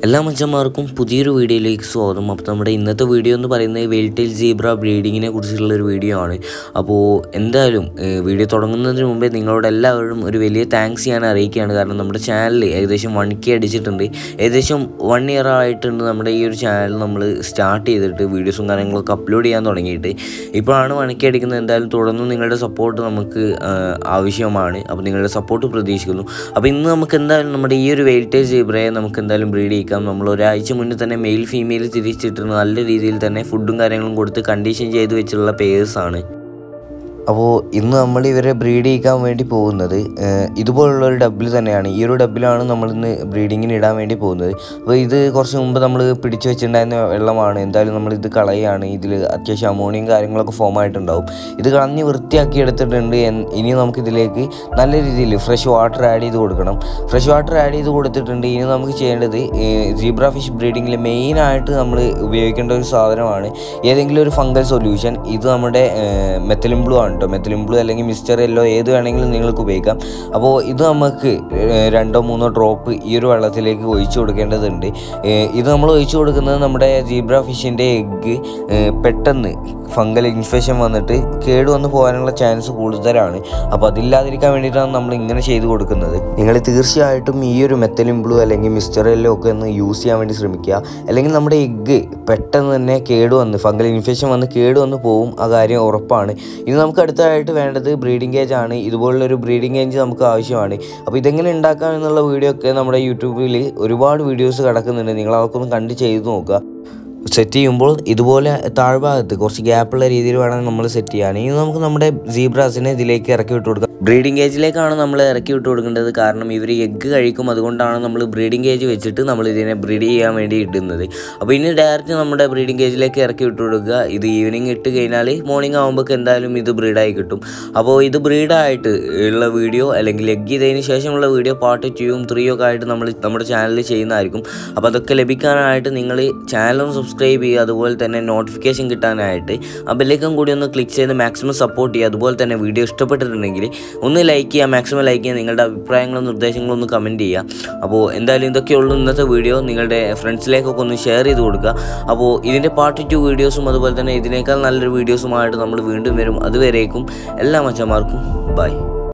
എല്ലാ മച്ചന്മാർക്കും പുതിയൊരു വീഡിയോയിലേക്ക് സ്വാഗതം അപ്പോൾ നമ്മുടെ ഇന്നത്തെ വീഡിയോ എന്ന് പറയുന്നത് വെയിൽറ്റെയിൽ സീബ്ര ബ്രീഡിങ്ങിനെ കുറിച്ചുള്ള ഒരു വീഡിയോ ആണ് അപ്പോൾ എന്തായാലും ഏഹ്, വീഡിയോ തുടങ്ങുന്നതിന് മുമ്പേ നിങ്ങളോട് എല്ലാവരും ഒരു വലിയ താങ്ക്സ് ഞാൻ അറിയിക്കുകയാണ് കാരണം നമ്മുടെ ചാനൽ ഏകദേശം വൺ കെ അടിച്ചിട്ടുണ്ട് ഏകദേശം വൺ ഇയർ ആയിട്ടുണ്ട് നമ്മുടെ ഈ ഒരു ചാനൽ നമ്മൾ സ്റ്റാർട്ട് ചെയ്തിട്ട് വീഡിയോസും കാര്യങ്ങളൊക്കെ അപ്ലോഡ് ചെയ്യാൻ തുടങ്ങിയിട്ട് ഇപ്പോഴാണ് വൺ കെ അടിക്കുന്നത് എന്തായാലും തുടർന്നും നിങ്ങളുടെ സപ്പോർട്ട് നമുക്ക് ആഹ്, ആവശ്യമാണ് അപ്പോൾ നിങ്ങളുടെ സപ്പോർട്ട് പ്രതീക്ഷിക്കുന്നു അപ്പോൾ ഇന്ന് നമുക്ക് എന്തായാലും നമ്മുടെ ഈ ഒരു വെയിൽറ്റേജ് സീബ്രയെ നമുക്ക് എന്തായാലും ബ്രീഡ് ചെയ്യിക്കാം നമ്മൾ ഒരാഴ്ച മുന്നേ തന്നെ മെയിൽ ഫീമെയിൽ തിരിച്ചിട്ട് നല്ല രീതിയിൽ തന്നെ ഫുഡും കാര്യങ്ങളും കൊടുത്ത് കണ്ടീഷൻ ചെയ്ത് വെച്ചിട്ടുള്ള പേഴ്സാണ് അപ്പോൾ ഇന്ന് നമ്മൾ ഇവരെ ബ്രീഡ് ചെയ്യിക്കാൻ വേണ്ടി പോകുന്നത് ഏഹ്, ഇതുപോലുള്ള ഒരു ഡബിൽ തന്നെയാണ് ഈ ഒരു ഡബിലാണ് നമ്മൾ ഇന്ന് ബ്രീഡിങ്ങിന് ഇടാൻ വേണ്ടി പോകുന്നത് അപ്പോൾ ഇത് കുറച്ച് മുമ്പ് നമ്മൾ പിടിച്ചു വെച്ചിട്ടുണ്ടായിരുന്ന വെള്ളമാണ് എന്തായാലും നമ്മൾ ഇത് കളയാണ് ഇതിൽ അത്യാവശ്യം അമോണിയും കാര്യങ്ങളൊക്കെ ഫോം ആയിട്ടുണ്ടാവും ഇത് കളഞ്ഞ് വൃത്തിയാക്കി എടുത്തിട്ടുണ്ട് എൻ- ഇനി നമുക്കിതിലേക്ക് നല്ല രീതിയിൽ ഫ്രഷ് വാട്ടർ ആഡ് ചെയ്ത് കൊടുക്കണം ഫ്രഷ് വാട്ടർ ആഡ് ചെയ്ത് കൊടുത്തിട്ടുണ്ട് ഇനി നമുക്ക് ചെയ്യേണ്ടത് സീബ്ര ഫിഷ് ബ്രീഡിങ്ങിൽ മെയിനായിട്ട് നമ്മൾ ഉപയോഗിക്കേണ്ട ഒരു സാധനമാണ് ഏതെങ്കിലും ഒരു ഫംഗൽ സൊല്യൂഷൻ ഇത് നമ്മുടെ മെത്തലിൻ ബ്ലൂ ആണ് കേട്ടോ മെത്തലിൻ ബ്ലൂ അല്ലെങ്കിൽ മിസ്റ്റർ യെല്ലോ ഏത് വേണമെങ്കിലും നിങ്ങൾക്ക് ഉപയോഗിക്കാം അപ്പോൾ ഇത് നമുക്ക് ഏഹ്, രണ്ടോ മൂന്നോ ഡ്രോപ്പ് ഈ ഒരു വെള്ളത്തിലേക്ക് ഒഴിച്ചു കൊടുക്കേണ്ടതുണ്ട് ഏഹ്, ഇത് നമ്മൾ ഒഴിച്ചു കൊടുക്കുന്നത് നമ്മുടെ സീബ്ര ഫിഷിൻ്റെ എഗ്ഗ് പെട്ടെന്ന് ഫംഗൽ ഇൻഫെക്ഷൻ വന്നിട്ട് കേട് വന്ന് പോകാനുള്ള ചാൻസ് കൂടുതലാണ് അപ്പോൾ അതില്ലാതിരിക്കാൻ വേണ്ടിയിട്ടാണ് നമ്മൾ ഇങ്ങനെ ചെയ്ത് കൊടുക്കുന്നത് നിങ്ങൾ തീർച്ചയായിട്ടും ഈ ഒരു മെത്തലിൻ ബ്ലൂ അല്ലെങ്കിൽ മിസ്റ്റർ എല്ലോ ഒക്കെ ഒന്ന് യൂസ് ചെയ്യാൻ വേണ്ടി ശ്രമിക്കുക അല്ലെങ്കിൽ നമ്മുടെ എഗ്ഗ് പെട്ടെന്ന് തന്നെ കേട് വന്ന് ഫംഗൽ ഇൻഫെക്ഷൻ വന്ന് കേട് വന്ന് പോവും ആ കാര്യം ഉറപ്പാണ് ഇനി നമുക്ക് അടുത്തതായിട്ട് വേണ്ടത് ബ്രീഡിംഗ് കേജ് ആണ് ഇതുപോലുള്ളൊരു ബ്രീഡിംഗ് കേജ് നമുക്ക് ആവശ്യമാണ് അപ്പോൾ ഇതെങ്ങനെ ഉണ്ടാക്കാം എന്നുള്ള വീഡിയോ ഒക്കെ നമ്മുടെ യൂട്യൂബിൽ ഒരുപാട് വീഡിയോസ് കിടക്കുന്നുണ്ട് നിങ്ങൾ അതൊക്കെ ഒന്ന് കണ്ട് ചെയ്ത് നോക്കുക സെറ്റ് ചെയ്യുമ്പോൾ ഇതുപോലെ താഴ്ഭാഗത്ത് കുറച്ച് ഗ്യാപ്പുള്ള രീതിയിൽ വേണം നമ്മൾ സെറ്റ് ചെയ്യാൻ ഇനി നമുക്ക് നമ്മുടെ സീബ്രാസിനെ ഇതിലേക്ക് ഇറക്കി വിട്ട് കൊടുക്കാം ബ്രീഡിംഗ് കേജിലേക്കാണ് നമ്മൾ ഇറക്കി വിട്ട് കൊടുക്കേണ്ടത് കാരണം ഇവർ എഗ്ഗ് കഴിക്കും അതുകൊണ്ടാണ് നമ്മൾ ബ്രീഡിംഗ് കേജ് വെച്ചിട്ട് നമ്മൾ ഇതിനെ ബ്രീഡ് ചെയ്യാൻ വേണ്ടി ഇടുന്നത് അപ്പോൾ ഇനി ഡയറക്റ്റ് നമ്മുടെ ബ്രീഡിംഗ് കേജിലേക്ക് ഇറക്കി വിട്ട് കൊടുക്കുക ഇത് ഈവനിങ് ഇട്ട് കഴിഞ്ഞാൽ മോർണിംഗ് ആകുമ്പോൾ എന്തായാലും ഇത് ബ്രീഡായി കിട്ടും അപ്പോൾ ഇത് ബ്രീഡായിട്ട് ഉള്ള വീഡിയോ അല്ലെങ്കിൽ എഗ് ചെയ്തതിന് ശേഷമുള്ള വീഡിയോ പാർട്ട് ടൂയും ത്രീയും ഒക്കെ ആയിട്ട് നമ്മൾ നമ്മുടെ ചാനലിൽ ചെയ്യുന്നതായിരിക്കും അപ്പോൾ അതൊക്കെ ലഭിക്കാനായിട്ട് നിങ്ങൾ ചാനലും സബ്സ്ക്രൈബ് ചെയ്യുക അതുപോലെ തന്നെ നോട്ടിഫിക്കേഷൻ കിട്ടാനായിട്ട് ആ ബെല്ലേക്കും കൂടി ഒന്ന് ക്ലിക്ക് ചെയ്ത് മാക്സിമം സപ്പോർട്ട് ചെയ്യുക അതുപോലെ തന്നെ വീഡിയോ ഇഷ്ടപ്പെട്ടിട്ടുണ്ടെങ്കിൽ ഒന്ന് ലൈക്ക് ചെയ്യുക മാക്സിമം ലൈക്ക് ചെയ്യുക നിങ്ങളുടെ അഭിപ്രായങ്ങളും നിർദ്ദേശങ്ങളും ഒന്ന് കമൻറ്റ് ചെയ്യുക അപ്പോൾ എന്തായാലും ഇതൊക്കെയുള്ളൂ ഇന്നത്തെ വീഡിയോ നിങ്ങളുടെ ഫ്രണ്ട്സിലേക്കൊക്കെ ഒന്ന് ഷെയർ ചെയ്ത് കൊടുക്കുക അപ്പോൾ ഇതിൻ്റെ പാർട്ട് ടു വീഡിയോസും അതുപോലെ തന്നെ ഇതിനേക്കാൾ നല്ലൊരു വീഡിയോസുമായിട്ട് നമ്മൾ വീണ്ടും വരും അതുവരേക്കും എല്ലാ മച്ചന്മാർക്കും ബൈ